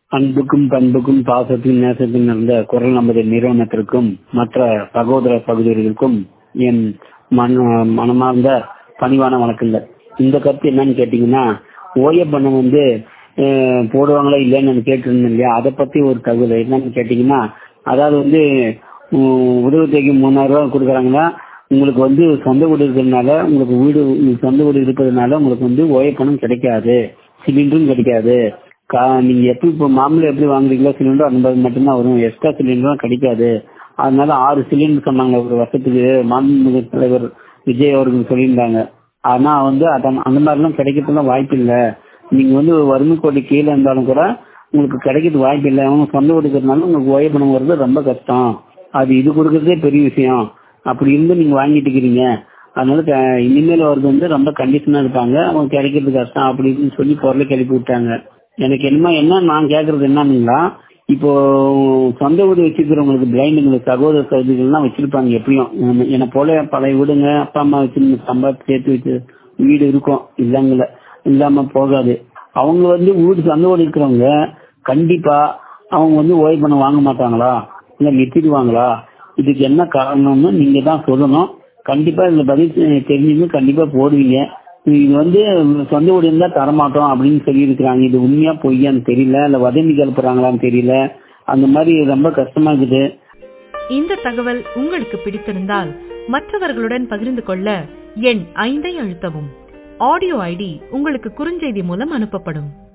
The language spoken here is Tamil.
அன்புக்கும் பண்புக்கும் பாசத்தின் நேசத்தின் இருந்த குரல் நமது நிறுவனத்திற்கும் மற்ற சகோதர சகோதரிகளுக்கும் என் மன மனமார்ந்த பணிவான வணக்கங்கள் இந்த கருத்து என்னன்னு கேட்டீங்கன்னா ஓய பண்ணம் வந்து அஹ், போடுவாங்களா இல்லைன்னு நான் கேட்டிருந்தேன் இல்லையா அதை பத்தி ஒரு தகவல் என்னன்னு கேட்டீங்கன்னா அதாவது வந்து உம், உதவித்தொகை மூணாயிரம் ரூபாய் கொடுக்குறாங்கன்னா உங்களுக்கு வந்து சொந்த வீடு இருக்கிறதுனால உங்களுக்கு வீடு உங்களுக்கு சொந்த வீடு இருக்கிறதுனால உங்களுக்கு வந்து ஓய பணம் கிடைக்காது சிலிண்டரும் கிடைக்காது கா- நீங்க எப்படி இப்போ மாமூலா எப்படி வாங்குறீங்களோ சிலிண்டர் அந்த மாதிரி மட்டும்தான் வரும் எக்ஸ்ட்ரா சிலிண்டரும் கிடைக்காது அதனால ஆறு சிலிண்டர் சொன்னாங்க ஒரு வருஷத்துக்கு மாநில தலைவர் விஜய் அவர்கள் சொல்லியிருந்தாங்க ஆனா வந்து அத- அந்த மாதிரிலாம் கிடைக்கிறதுலாம் வாய்ப்பு இல்லை நீங்க வந்து வறுமை கோடி கீழே இருந்தாலும் கூட உங்களுக்கு கிடைக்கிறது வாய்ப்பு இல்லை அவங்க சொந்த கொடுக்கறதுனால உங்களுக்கு ஓய்வு பணம் வர்றது ரொம்ப கஷ்டம் அது இது கொடுக்கறதே பெரிய விஷயம் அப்படி இருந்து நீங்க வாங்கிட்டு இருக்கிறீங்க அதனால க- இனிமேல் வருது வந்து ரொம்ப கண்டிஷனா இருப்பாங்க அவங்க கிடைக்கிறது கஷ்டம் அப்படின்னு சொல்லி பொருளை கிளப்பி விட்டாங்க எனக்கு என்னமோ என்ன நான் கேக்குறது என்னன்னுங்களா இப்போ சொந்த வீடு வச்சிருக்கிறவங்களுக்கு பிளைண்டுங்களுக்கு சகோதர சகோதரிகள்லாம் வச்சிருப்பாங்க எப்படியும் உம், என்னை போல பழைய வீடுங்க அப்பா அம்மா வச்சு சம்பாதிச்சு சேர்த்து வச்சு வீடு இருக்கும் இல்லைங்கள இல்லாம போகாது அவங்க வந்து வீடு சொந்த வீடு இருக்கிறவங்க கண்டிப்பா அவங்க வந்து ஓய்வு பண்ண வாங்க மாட்டாங்களா இல்ல நிறுத்திடுவாங்களா இதுக்கு என்ன காரணம்னு நீங்க தான் சொல்லணும் கண்டிப்பா இதுல பதில் தெ- தெரிஞ்சுன்னு கண்டிப்பா போடுவீங்க இது வந்து சொந்த வீடு இருந்தா தரமாட்டோம் அப்படின்னு சொல்லி இருக்கிறாங்க இது உண்மையா பொய்யான்னு தெரியல இல்ல வதந்தி கிளப்புறாங்களான்னு தெரியல அந்த மாதிரி ரொம்ப கஷ்டமா இருக்குது இந்த தகவல் உங்களுக்கு பிடித்திருந்தால் மற்றவர்களுடன் பகிர்ந்து கொள்ள எண் ஐந்தை அழுத்தவும் ஆடியோ ஐடி உங்களுக்கு குறுஞ்செய்தி மூலம் அனுப்பப்படும்